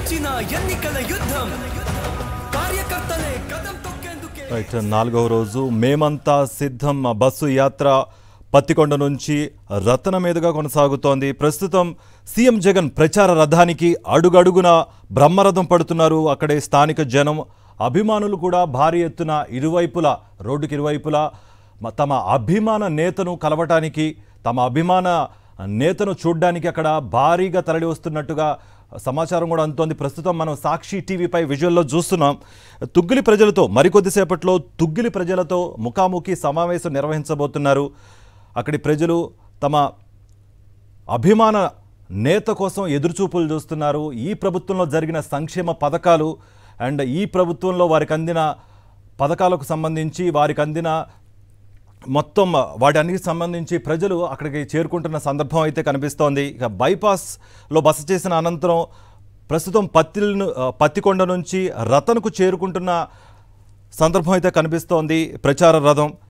గెలిచిన ఎన్నికల యుద్ధం కార్యకర్తలే కదం తొక్కేందుకే రైట్ నాలుగవ రోజు మేమంతా సిద్ధం ఆ బస్సు యాత్ర పత్తికొండ నుంచి రతన మీదుగా కొనసాగుతోంది ప్రస్తుతం సీఎం జగన్ ప్రచార రథానికి అడుగడుగున బ్రహ్మరథం పడుతున్నారు అక్కడే స్థానిక జనం అభిమానులు కూడా భారీ ఎత్తున ఇరువైపులా రోడ్డుకి ఇరువైపులా మ- తమ అభిమాన నేతను కలవటానికి తమ అభిమాన నేతను చూడ్డానికి అక్కడ భారీగా తరలి వస్తున్నట్టుగా సమాచారం కూడా అందుతోంది ప్రస్తుతం మనం సాక్షి టీవీపై విజువల్లో చూస్తున్నాం తుగ్గిలి ప్రజలతో మరికొద్దిసేపట్లో తుగ్గిలి ప్రజలతో ముఖాముఖి సమావేశం నిర్వహించబోతున్నారు అక్కడి ప్రజలు తమ అభిమాన నేత కోసం ఎదురుచూపులు చూస్తున్నారు ఈ ప్రభుత్వంలో జరిగిన సంక్షేమ పథకాలు అండ్ ఈ ప్రభుత్వంలో వారికి అందిన పథకాలకు సంబంధించి వారికి అందిన మొత్తం వాటన్నిటికి సంబంధించి ప్రజలు అక్కడికి చేరుకుంటున్న సందర్భం అయితే కనిపిస్తోంది ఇక బైపాస్లో బస చేసిన అనంతరం ప్రస్తుతం పత్తిలను పత్తికొండ నుంచి రతన్కు చేరుకుంటున్న సందర్భం అయితే కనిపిస్తోంది ప్రచార రథం